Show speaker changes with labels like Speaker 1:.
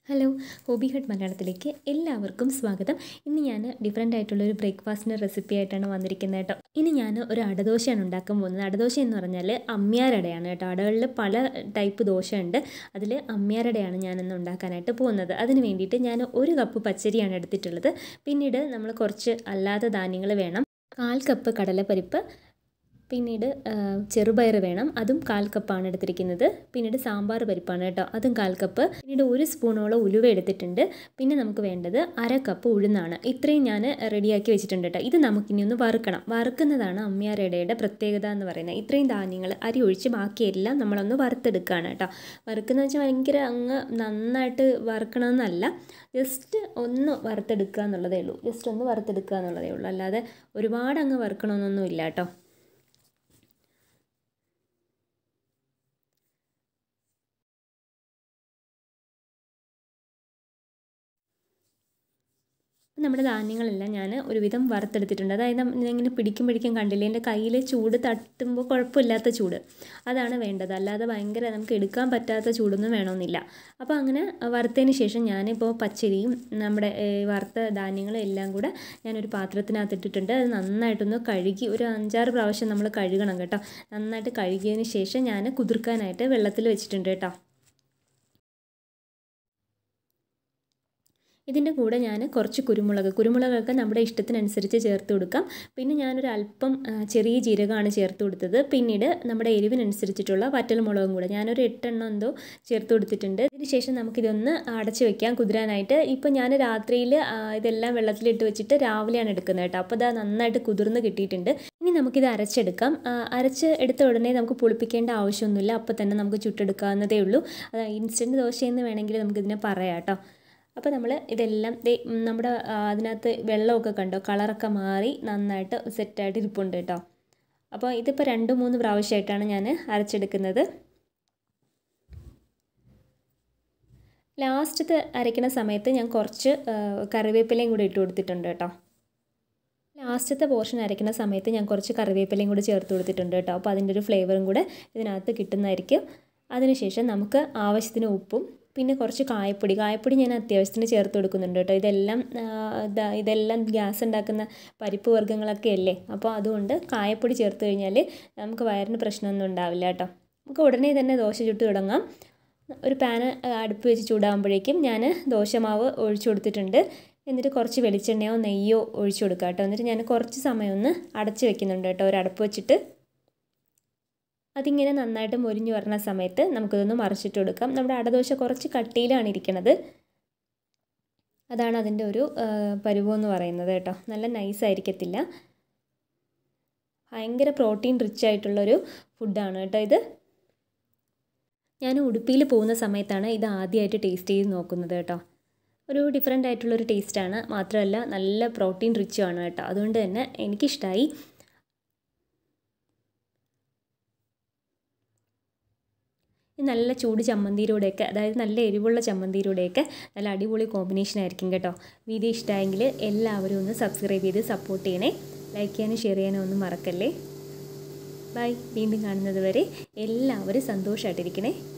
Speaker 1: hello hobby hut മലയാളത്തിലേക്ക് എല്ലാവർക്കും സ്വാഗതം ഇന്ന് ഞാൻ ഡിഫറെൻ്റ് ആയിട്ടുള്ളൊരു ബ്രേക്ക്ഫാസ്റ്റിൻ്റെ റെസിപ്പി ആയിട്ടാണ് വന്നിരിക്കുന്നത് കേട്ടോ ഇനി ഞാൻ ഒരു അടദോശയാണ് ഉണ്ടാക്കാൻ പോകുന്നത് അടദോശ എന്ന് പറഞ്ഞാൽ അമ്മ്യാരടയാണ് കേട്ടോ അടകളിൽ പല ടൈപ്പ് ദോശയുണ്ട് അതിൽ അമ്മ്യാരടയാണ് ഞാനിന്ന് ഉണ്ടാക്കാനായിട്ട് പോകുന്നത് അതിന് വേണ്ടിയിട്ട് ഞാൻ ഒരു കപ്പ് പച്ചരിയാണ് എടുത്തിട്ടുള്ളത് പിന്നീട് നമ്മൾ കുറച്ച് അല്ലാത്ത ധാന്യങ്ങൾ വേണം കാൽ കപ്പ് കടലപ്പരിപ്പ് പിന്നീട് ചെറുപയർ വേണം അതും കാൽ കപ്പാണ് എടുത്തിരിക്കുന്നത് പിന്നീട് സാമ്പാർ പരിപ്പാണ് കേട്ടോ അതും കാൽ കപ്പ് പിന്നീട് ഒരു സ്പൂണോളം ഉലുവ എടുത്തിട്ടുണ്ട് പിന്നെ നമുക്ക് വേണ്ടത് അര കപ്പ് ഉഴുന്നാണ് ഇത്രയും ഞാൻ റെഡിയാക്കി വെച്ചിട്ടുണ്ട് കേട്ടോ ഇത് നമുക്കിനി ഒന്ന് വറുക്കണം വറുക്കുന്നതാണ് അമ്മിയാരടയുടെ പ്രത്യേകത എന്ന് പറയുന്നത് ഇത്രയും ധാന്യങ്ങൾ അരി ഒഴിച്ച് ബാക്കിയെല്ലാം നമ്മളൊന്ന് വറുത്തെടുക്കുകയാണ് കേട്ടോ വറുക്കുന്നത് വെച്ചാൽ ഭയങ്കര അങ്ങ് നന്നായിട്ട് വറുക്കണമെന്നല്ല ജസ്റ്റ് ഒന്ന് വറുത്തെടുക്കുക എന്നുള്ളതേ ഉള്ളൂ ജസ്റ്റ് ഒന്ന് വറുത്തെടുക്കുക എന്നുള്ളതേ ഉള്ളൂ അല്ലാതെ ഒരുപാട് അങ്ങ് വറുക്കണമെന്നൊന്നും ഇല്ല കേട്ടോ നമ്മുടെ ധാന്യങ്ങളെല്ലാം ഞാൻ ഒരുവിധം വറുത്തെടുത്തിട്ടുണ്ട് അതായത് ഇങ്ങനെ പിടിക്കും പിടിക്കും കണ്ടില്ലേ എൻ്റെ കയ്യിൽ ചൂട് തട്ടുമ്പോൾ കുഴപ്പമില്ലാത്ത ചൂട് അതാണ് വേണ്ടത് അല്ലാതെ ഭയങ്കര നമുക്ക് എടുക്കാൻ പറ്റാത്ത ചൂടൊന്നും വേണമെന്നില്ല അപ്പോൾ അങ്ങനെ വറുത്തതിന് ശേഷം ഞാനിപ്പോൾ പച്ചരിയും നമ്മുടെ വറുത്ത ധാന്യങ്ങളും എല്ലാം കൂടെ ഞാനൊരു പാത്രത്തിനകത്ത് ഇട്ടിട്ടുണ്ട് അത് നന്നായിട്ടൊന്ന് കഴുകി ഒരു അഞ്ചാറ് പ്രാവശ്യം നമ്മൾ കഴുകണം കേട്ടോ നന്നായിട്ട് കഴുകിയതിന് ശേഷം ഞാൻ കുതിർക്കാനായിട്ട് വെള്ളത്തിൽ വെച്ചിട്ടുണ്ട് കേട്ടോ ഇതിൻ്റെ കൂടെ ഞാൻ കുറച്ച് കുരുമുളക് കുരുമുളകൊക്കെ നമ്മുടെ ഇഷ്ടത്തിനനുസരിച്ച് ചേർത്ത് കൊടുക്കാം പിന്നെ ഞാനൊരു അല്പം ചെറിയ ജീരകമാണ് ചേർത്ത് കൊടുത്തത് പിന്നീട് നമ്മുടെ എരിവിനനുസരിച്ചിട്ടുള്ള വറ്റൽമുളകും കൂടെ ഞാനൊരു എട്ടെണ്ണം എന്തോ ചേർത്ത് കൊടുത്തിട്ടുണ്ട് ഇതിന് ശേഷം നമുക്കിതൊന്ന് അടച്ച് വെക്കാം കുതിരാനായിട്ട് ഇപ്പോൾ ഞാൻ രാത്രിയിൽ ഇതെല്ലാം വെള്ളത്തിലിട്ട് വെച്ചിട്ട് രാവിലെയാണ് എടുക്കുന്നത് കേട്ടോ അപ്പോൾ ഇതാ നന്നായിട്ട് കുതിർന്ന് കിട്ടിയിട്ടുണ്ട് ഇനി നമുക്കിത് അരച്ചെടുക്കാം അരച്ച് എടുത്ത ഉടനെ നമുക്ക് പുളിപ്പിക്കേണ്ട ആവശ്യമൊന്നുമില്ല അപ്പോൾ തന്നെ നമുക്ക് ചുട്ടെടുക്കാവുന്നതേ ഉള്ളൂ അത് ഇൻസ്റ്റൻറ്റ് ദോശയെന്ന് വേണമെങ്കിൽ നമുക്കിതിനെ പറയാം കേട്ടോ അപ്പോൾ നമ്മൾ ഇതെല്ലാം നമ്മുടെ അതിനകത്ത് വെള്ളമൊക്കെ കണ്ടോ കളറൊക്കെ മാറി നന്നായിട്ട് സെറ്റായിട്ട് ഇരിപ്പുണ്ട് കേട്ടോ അപ്പോൾ ഇതിപ്പോൾ രണ്ട് മൂന്ന് പ്രാവശ്യമായിട്ടാണ് ഞാൻ അരച്ചെടുക്കുന്നത് ലാസ്റ്റത്തെ അരയ്ക്കുന്ന സമയത്ത് ഞാൻ കുറച്ച് കറിവേപ്പിലയും കൂടി ഇട്ട് കൊടുത്തിട്ടുണ്ട് കേട്ടോ ലാസ്റ്റത്തെ പോർഷൻ അരയ്ക്കുന്ന സമയത്ത് ഞാൻ കുറച്ച് കറിവേപ്പിലയും കൂടി ചേർത്ത് കൊടുത്തിട്ടുണ്ട് കേട്ടോ അപ്പോൾ അതിൻ്റെ ഒരു ഫ്ലേവറും കൂടെ ഇതിനകത്ത് കിട്ടുന്നതായിരിക്കും അതിനുശേഷം നമുക്ക് ആവശ്യത്തിന് ഉപ്പും പിന്നെ കുറച്ച് കായപ്പൊടി കായപ്പൊടി ഞാൻ അത്യാവശ്യത്തിന് ചേർത്ത് കൊടുക്കുന്നുണ്ട് കേട്ടോ ഇതെല്ലാം ഇതെല്ലാം ഗ്യാസ് ഉണ്ടാക്കുന്ന പരിപ്പ് വർഗ്ഗങ്ങളൊക്കെ അല്ലേ അപ്പോൾ അതുകൊണ്ട് കായപ്പൊടി ചേർത്ത് കഴിഞ്ഞാൽ നമുക്ക് വയറിന് പ്രശ്നമൊന്നും ഉണ്ടാവില്ല കേട്ടോ നമുക്ക് ഉടനെ തന്നെ ദോശ ചുട്ട് തുടങ്ങാം ഒരു പാന് അടുപ്പ് വെച്ച് ചൂടാകുമ്പോഴേക്കും ഞാൻ ദോശമാവ് ഒഴിച്ചു കൊടുത്തിട്ടുണ്ട് എന്നിട്ട് കുറച്ച് വെളിച്ചെണ്ണയോ നെയ്യോ ഒഴിച്ചു കൊടുക്കുക കേട്ടോ എന്നിട്ട് ഞാൻ കുറച്ച് സമയം ഒന്ന് അടച്ച് വെക്കുന്നുണ്ട് കേട്ടോ ഒരു അടുപ്പ് വെച്ചിട്ട് അതിങ്ങനെ നന്നായിട്ട് മൊരിഞ്ഞു വരുന്ന സമയത്ത് നമുക്കിതൊന്ന് മറിച്ചിട്ട് കൊടുക്കാം നമ്മുടെ അടദോശ കുറച്ച് കട്ടിയിലാണ് ഇരിക്കുന്നത് അതാണ് അതിൻ്റെ ഒരു പരുവം എന്ന് പറയുന്നത് കേട്ടോ നല്ല നൈസ് ആയിരിക്കത്തില്ല ഭയങ്കര പ്രോട്ടീൻ റിച്ച് ആയിട്ടുള്ളൊരു ഫുഡാണ് കേട്ടോ ഇത് ഞാൻ ഉടുപ്പിയിൽ പോകുന്ന സമയത്താണ് ഇത് ആദ്യമായിട്ട് ടേസ്റ്റ് ചെയ്ത് നോക്കുന്നത് കേട്ടോ ഒരു ഡിഫറെൻ്റ് ആയിട്ടുള്ളൊരു ടേസ്റ്റാണ് മാത്രമല്ല നല്ല പ്രോട്ടീൻ റിച്ചും ആണ് കേട്ടോ അതുകൊണ്ട് തന്നെ എനിക്കിഷ്ടമായി നല്ല ചൂട് ചമ്മന്തിയിലൂടെയൊക്കെ അതായത് നല്ല എരിവുള്ള ചമ്മന്തിയിലൂടെയൊക്കെ നല്ല അടിപൊളി കോമ്പിനേഷൻ ആയിരിക്കും കേട്ടോ വീഡിയോ ഇഷ്ടമായെങ്കിൽ എല്ലാവരും ഒന്ന് സബ്സ്ക്രൈബ് ചെയ്ത് സപ്പോർട്ട് ചെയ്യണേ ലൈക്ക് ചെയ്യാനും ഷെയർ ചെയ്യാനും ഒന്നും മറക്കല്ലേ ബൈ വീണ്ടും കാണുന്നത് വരെ എല്ലാവരും സന്തോഷമായിട്ടിരിക്കണേ